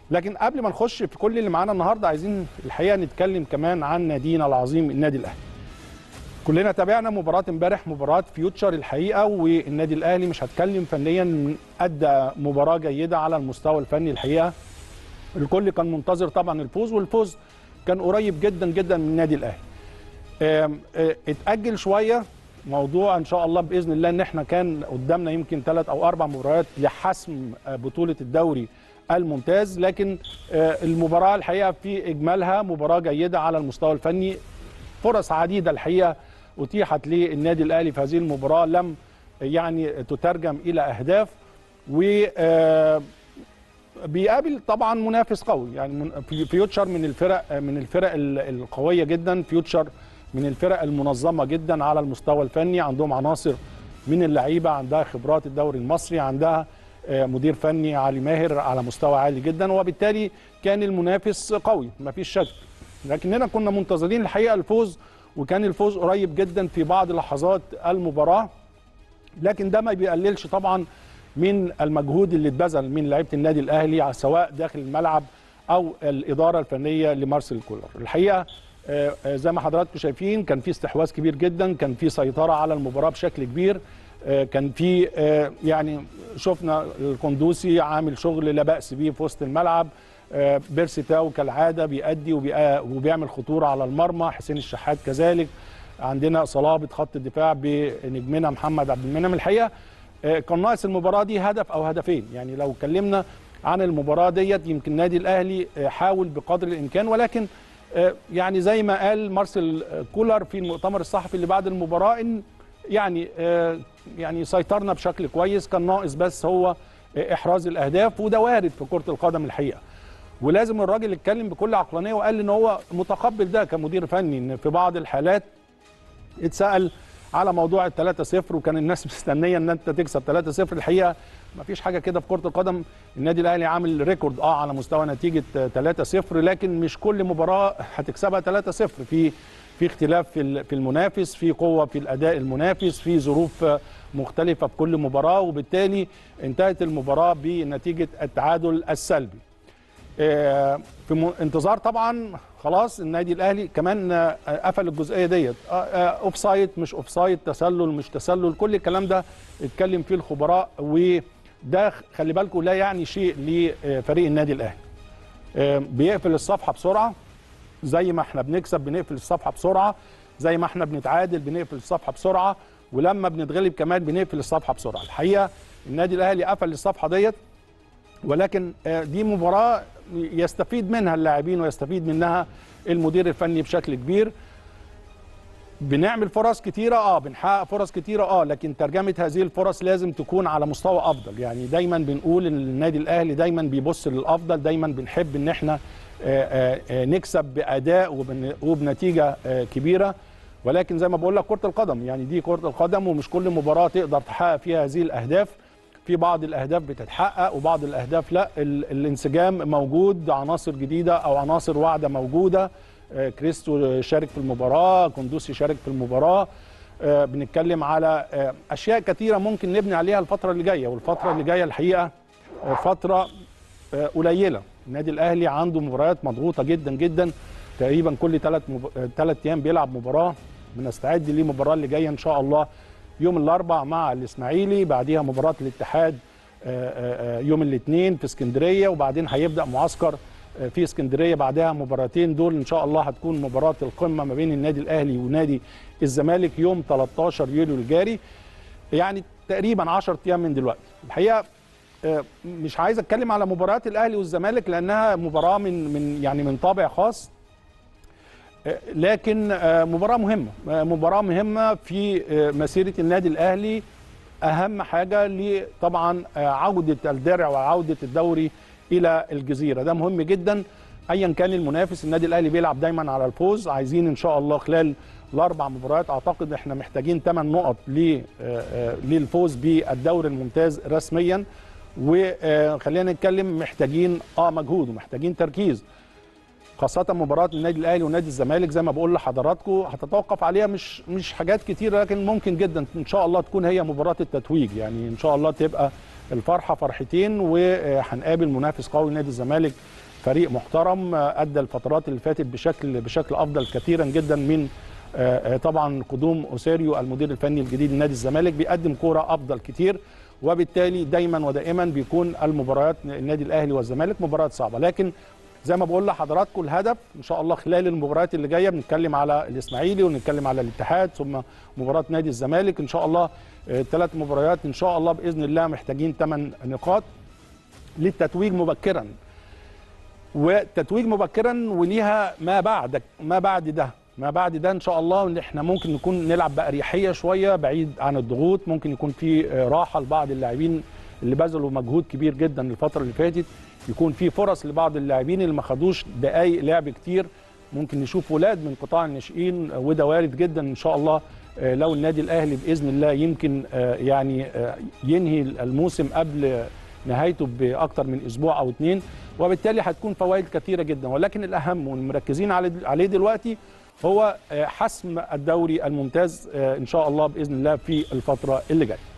لكن قبل ما نخش في كل اللي معانا النهارده عايزين الحقيقه نتكلم كمان عن نادينا العظيم النادي الاهلي كلنا تابعنا مباراة امبارح مباراة فيوتشر الحقيقة والنادي الأهلي مش هتكلم فنيا أدى مباراة جيدة على المستوى الفني الحقيقة الكل كان منتظر طبعا الفوز والفوز كان قريب جدا جدا من النادي الأهلي آم، آه، اتأجل شوية موضوع إن شاء الله بإذن الله إن إحنا كان قدامنا يمكن ثلاث أو أربع مباريات لحسم آه، بطولة الدوري الممتاز لكن آه، المباراة الحقيقة في إجمالها مباراة جيدة على المستوى الفني فرص عديدة الحقيقة أتيحت للنادي الأهلي في هذه المباراة لم يعني تترجم إلى أهداف و آه، بيقابل طبعا منافس قوي يعني من- في- فيوتشر من الفرق من الفرق ال- القويه جدا فيوتشر من الفرق المنظمه جدا على المستوى الفني عندهم عناصر من اللعيبه عندها خبرات الدوري المصري عندها آه، مدير فني علي ماهر على مستوى عالي جدا وبالتالي كان المنافس قوي مفيش شك لكننا كنا منتظرين الحقيقه الفوز وكان الفوز قريب جدا في بعض لحظات المباراه لكن ده ما بيقللش طبعا من المجهود اللي اتبذل من لعيبه النادي الاهلي سواء داخل الملعب او الاداره الفنيه لمارسيل كولر الحقيقه آه، آه، زي ما حضراتكم شايفين كان في استحواذ كبير جدا كان في سيطره على المباراه بشكل كبير آه، كان في آه، يعني شفنا القندوسي عامل شغل لا باس به في وسط الملعب آه، بيرسي تاو كالعاده بيأدي وبيأ- وبيعمل خطوره على المرمى حسين الشحات كذلك عندنا صلابه خط الدفاع بنجمنا محمد عبد المنعم الحقيقه آه، كان ناقص المباراه دي هدف او هدفين يعني لو اتكلمنا عن المباراه ديت يمكن النادي الاهلي آه، حاول بقدر الامكان ولكن آه، يعني زي ما قال مارسيل كولر في المؤتمر الصحفي اللي بعد المباراه ان يعني آه، يعني سيطرنا بشكل كويس كان ناقص بس هو آه، احراز الاهداف وده وارد في كره القدم الحقيقه ولازم الراجل يتكلم بكل عقلانيه وقال ان هو متقبل ده كمدير فني ان في بعض الحالات اتسال على موضوع ال 3-0 وكان الناس مستنيه ان انت تكسب 3-0 الحقيقه ما فيش حاجه كده في كره القدم النادي الاهلي عامل ريكورد اه على مستوى نتيجه 3-0 لكن مش كل مباراه هتكسبها 3-0 في في اختلاف في ال- في المنافس في قوه في الاداء المنافس في ظروف آه، مختلفه في كل مباراه وبالتالي انتهت المباراه بنتيجه التعادل السلبي آه، في م- انتظار طبعا خلاص النادي الاهلي كمان آه، قفل الجزئيه ديت آه، آه، اوف سايد مش اوف سايد تسلل مش تسلل كل الكلام ده اتكلم فيه الخبراء وده خلي بالكم لا يعني شيء لفريق النادي الاهلي آه، بيقفل الصفحه بسرعه زي ما احنا بنكسب بنقفل الصفحه بسرعه زي ما احنا بنتعادل بنقفل الصفحه بسرعه ولما بنتغلب كمان بنقفل الصفحه بسرعه الحقيقه النادي الاهلي قفل الصفحه ديت ولكن آه، دي مباراة يستفيد منها اللاعبين ويستفيد منها المدير الفني بشكل كبير بنعمل فرص كتيرة اه بنحقق فرص كتيرة اه لكن ترجمة هذه الفرص لازم تكون على مستوى افضل يعني دايما بنقول ان النادي الاهلي دايما بيبص للافضل دايما بنحب ان احنا آه، آه، آه، نكسب باداء وبن- وبنتيجة آه، كبيرة ولكن زي ما بقول لك كرة القدم يعني دي كرة القدم ومش كل مباراة تقدر تحقق فيها هذه الاهداف في بعض الاهداف بتتحقق وبعض الاهداف لا ال- الانسجام موجود عناصر جديده او عناصر واعده موجوده آه، كريستو شارك في المباراه كندوسي شارك في المباراه آه، بنتكلم على آه، اشياء كثيره ممكن نبني عليها الفتره اللي جايه والفتره اللي جايه الحقيقه آه، فتره آه، قليله النادي الاهلي عنده مباريات مضغوطه جدا جدا تقريبا كل ثلاث مب... ثلاث ايام بيلعب مباراه بنستعد للمباراه اللي جايه ان شاء الله يوم الاربع مع الاسماعيلي بعديها مباراه الاتحاد آه، آه، آه، يوم الاثنين في اسكندريه وبعدين هيبدا معسكر آه، في اسكندريه بعدها مباراتين دول ان شاء الله هتكون مباراه القمه ما بين النادي الاهلي ونادي الزمالك يوم 13 يوليو الجاري يعني تقريبا 10 ايام من دلوقتي الحقيقه آه، مش عايز اتكلم على مباريات الاهلي والزمالك لانها مباراه من من يعني من طابع خاص آه، لكن آه، مباراه مهمه آه، مباراه مهمه في آه، مسيره النادي الاهلي اهم حاجه ل- طبعا آه، عوده الدرع وعوده الدوري الى الجزيره ده مهم جدا ايا كان المنافس النادي الاهلي بيلعب دايما على الفوز عايزين ان شاء الله خلال الاربع مباريات اعتقد احنا محتاجين 8 نقط ل- آه، آه، للفوز بالدوري الممتاز رسميا وخلينا نتكلم محتاجين اه مجهود ومحتاجين تركيز خاصة مباراة النادي الأهلي ونادي الزمالك زي ما بقول لحضراتكم هتتوقف عليها مش مش حاجات كتيرة لكن ممكن جدا إن شاء الله تكون هي مباراة التتويج يعني إن شاء الله تبقى الفرحه فرحتين وهنقابل منافس قوي نادي الزمالك فريق محترم ادى الفترات اللي فاتت بشكل بشكل افضل كثيرا جدا من طبعا قدوم اوسيريو المدير الفني الجديد لنادي الزمالك بيقدم كوره افضل كتير وبالتالي دايما ودائما بيكون المباريات النادي الاهلي والزمالك مباريات صعبه لكن زي ما بقول لحضراتكم الهدف ان شاء الله خلال المباريات اللي جايه بنتكلم على الاسماعيلي ونتكلم على الاتحاد ثم مباراه نادي الزمالك ان شاء الله ثلاث مباريات ان شاء الله باذن الله محتاجين ثمان نقاط للتتويج مبكرا وتتويج مبكرا وليها ما بعد ما بعد ده ما بعد ده ان شاء الله ان احنا ممكن نكون نلعب باريحيه شويه بعيد عن الضغوط ممكن يكون في راحه لبعض اللاعبين اللي بذلوا مجهود كبير جدا الفتره اللي فاتت يكون في فرص لبعض اللاعبين اللي ما خدوش دقائق لعب كتير ممكن نشوف ولاد من قطاع الناشئين وده وارد جدا ان شاء الله لو النادي الاهلي باذن الله يمكن يعني ينهي الموسم قبل نهايته باكثر من اسبوع او اثنين وبالتالي هتكون فوائد كثيره جدا ولكن الاهم والمركزين عليه دلوقتي هو حسم الدوري الممتاز ان شاء الله باذن الله في الفتره اللي جايه